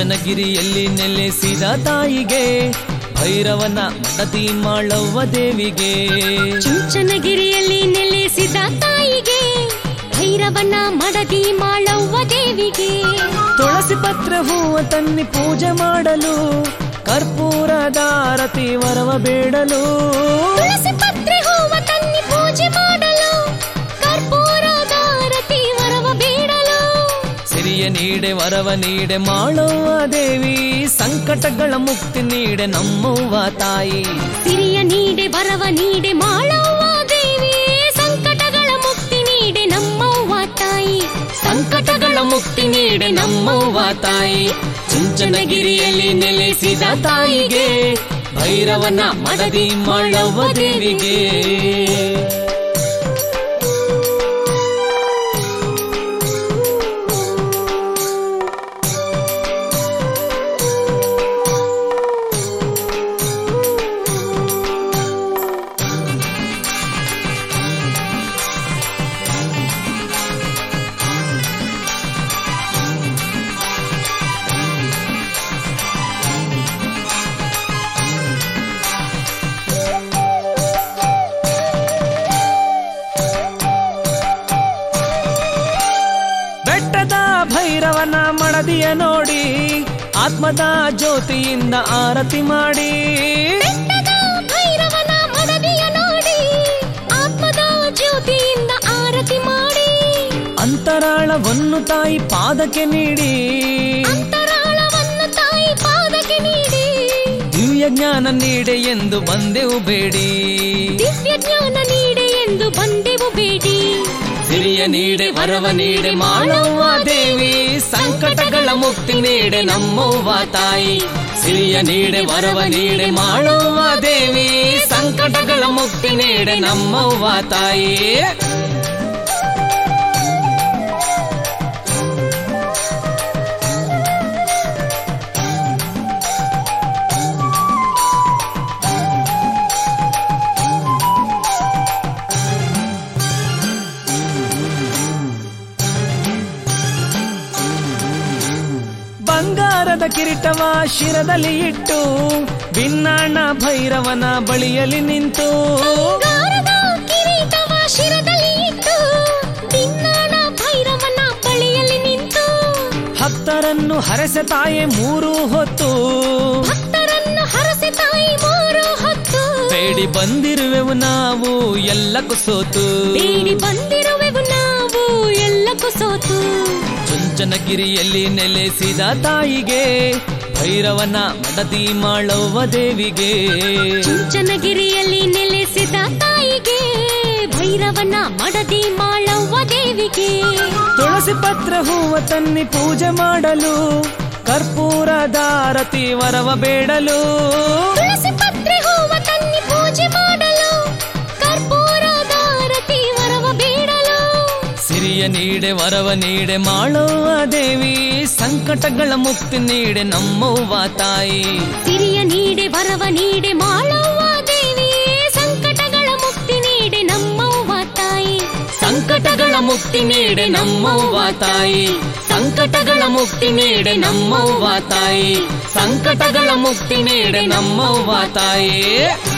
ಚುಂಚನಗಿರಿಯಲ್ಲಿ ನೆಲೆಸಿದ ತಾಯಿಗೆ ಭೈರವನ ಮಡದಿ ಮಾಳವ್ವ ದೇವಿಗೆ ಚುಂಚನಗಿರಿಯಲ್ಲಿ ನೆಲೆಸಿದ ತಾಯಿಗೆ ಭೈರವನ ಮಡದಿ ಮಾಳವ್ವ ದೇವಿಗೆ ತುಳಸಿ ಪತ್ರ ಹೂವ ತನ್ನಿ ಪೂಜೆ ಮಾಡಲು ಕರ್ಪೂರದಾರತಿ ವರವ ಬೇಡಲು ತುಳಸಿ ಪತ್ರೆ ಹೂವ ತನ್ನಿ ಪೂಜೆ ಮಾಡಲು ಕರ್ಪೂರದಾರತಿ ವರವ ಬೇಡಲು ಸಿರಿಯ ನೀಡೆ ವರವ ನೀಡೆ ಮಾಳವ್ವ ದೇವಿ ಸಂಕಟಗಳ ಮುಕ್ತಿ ನೀಡೆ ನಮ್ಮವ್ವ ತಾಯಿ ಸಿರಿಯ ನೀಡೆ ವರವ ನೀಡೆ ಮಾಳವ್ವ ದೇವಿ ಸಂಕಟಗಳ ಮುಕ್ತಿ ನೀಡೆ ನಮ್ಮವ್ವ ತಾಯಿ ಸಂಕಟಗಳ ಮುಕ್ತಿ ನೀಡೆ ನಮ್ಮವ್ವ ತಾಯಿ ಚುಂಚನಗಿರಿಯಲ್ಲಿ ನೆಲೆಸಿದ ತಾಯಿಗೆ ಭೈರವನ ಮಡದಿ ಮಾಳವ್ವ ದೇವಿಗೆ ಬೆಟ್ಟದ ಭೈರವನ ಮಡದಿಯ ನೋಡಿ ಆತ್ಮದ ಜ್ಯೋತಿಯಿಂದ ಆರತಿ ಮಾಡಿ ಬೆಟ್ಟದ ಭೈರವನ ಮಡದಿಯ ನೋಡಿ ಆತ್ಮದ ಜ್ಯೋತಿಯಿಂದ ಆರತಿ ಮಾಡಿ ಅಂತರಾಳವನ್ನು ತಾಯಿ ಪಾದಕ್ಕೆ ನೀಡಿ ಅಂತರಾಳವನ್ನು ತಾಯಿ ಪಾದಕ್ಕೆ ನೀಡಿ ದಿವ್ಯ ಜ್ಞಾನ ನೀಡೆ ಎಂದು ಬಂದೆವು ಬೇಡಿ ದಿವ್ಯ ಜ್ಞಾನ ನೀಡೆ ಎಂದು ಬಂದೆವು ಬೇಡಿ ಸಿರಿಯ ನೀಡೆ ವರವ ನೀಡೆ ಮಾಳವ್ವ ದೇವಿ ಸಂಕಟಗಳ ಮುಕ್ತಿ ನೀಡೆ ನಮ್ಮವ್ವ ತಾಯಿ ಸಿರಿಯ ನೀಡೆ ವರವ ನೀಡೆ ಮಾಳವ್ವ ದೇವಿ ಸಂಕಟಗಳ ಮುಕ್ತಿ ನೀಡೆ ನಮ್ಮವ್ವ ತಾಯಿ ಬಂಗಾರದ ಕಿರೀಟವ ಶಿರದಲ್ಲಿ ಇಟ್ಟು ಭಿನ್ನಣ್ಣ ಭೈರವನ ಬಳಿಯಲ್ಲಿ ನಿಂತು ಬಂಗಾರದ ಕಿರೀಟವ ಶಿರದಲ್ಲಿ ಇಟ್ಟು ಬಿನ್ನಾಣ ಭೈರವನ ಬಳಿಯಲ್ಲಿ ನಿಂತು ಭಕ್ತರನ್ನು ಹರಸೆ ತಾಯೆ ಮೂರು ಹೊತ್ತು ಭಕ್ತರನ್ನು ಹರಸೆ ತಾಯಿ ಮೂರು ಹೊತ್ತು ಬೇಡಿ ಬಂದಿರುವೆವು ನಾವು ಎಲ್ಲಕ್ಕೂ ಸೋತು ಬೇಡಿ ಬಂದಿರುವೆವು ನಾವು ಎಲ್ಲಕ್ಕೂ ಸೋತು ಚುಂಚನಗಿರಿಯಲ್ಲಿ ನೆಲೆಸಿದ ತಾಯಿಗೆ ಭೈರವನ ಮಡದಿ ಮಾಳವ್ವ ದೇವಿಗೆ ಚುಂಚನಗಿರಿಯಲ್ಲಿ ನೆಲೆಸಿದ ತಾಯಿಗೆ ಭೈರವನ ಮಡದಿ ಮಾಳವ್ವ ದೇವಿಗೆ ತುಳಸಿ ಪತ್ರ ಹೂವ ತನ್ನಿ ಪೂಜೆ ಮಾಡಲು ಕರ್ಪೂರದಾರತಿ ವರವ ಬೇಡಲು ತುಳಸಿ ಪತ್ರೆ ಹೂವ ತನ್ನಿ ಪೂಜೆ ಮಾಡಲು ಕರ್ಪೂರದಾರತಿ ವರವ ಬೇಡಲು ಸಿರಿಯ ನೀಡೆ ವರವ ನೀಡೆ ಮಾಳವ್ವ ದೇವಿ ಸಂಕಟಗಳ ಮುಕ್ತಿ ನೀಡೆ ನಮ್ಮವ್ವ ತಾಯಿ ಸಿರಿಯ ನೀಡೆ ವರವ ನೀಡೆ ಮಾಳವ್ವ ದೇವಿ ಸಂಕಟಗಳ ಮುಕ್ತಿ ನೀಡೆ ನಮ್ಮವ್ವ ತಾಯಿ ಸಂಕಟಗಳ ಮುಕ್ತಿ ನೀಡೆ ನಮ್ಮವ್ವ ತಾಯಿ ಸಂಕಟಗಳ ಮುಕ್ತಿ ನೀಡೆ ನಮ್ಮವ್ವ ತಾಯಿ ಸಂಕಟಗಳ ಮುಕ್ತಿ ನೀಡೆ ನಮ್ಮವ್ವ ತಾಯಿ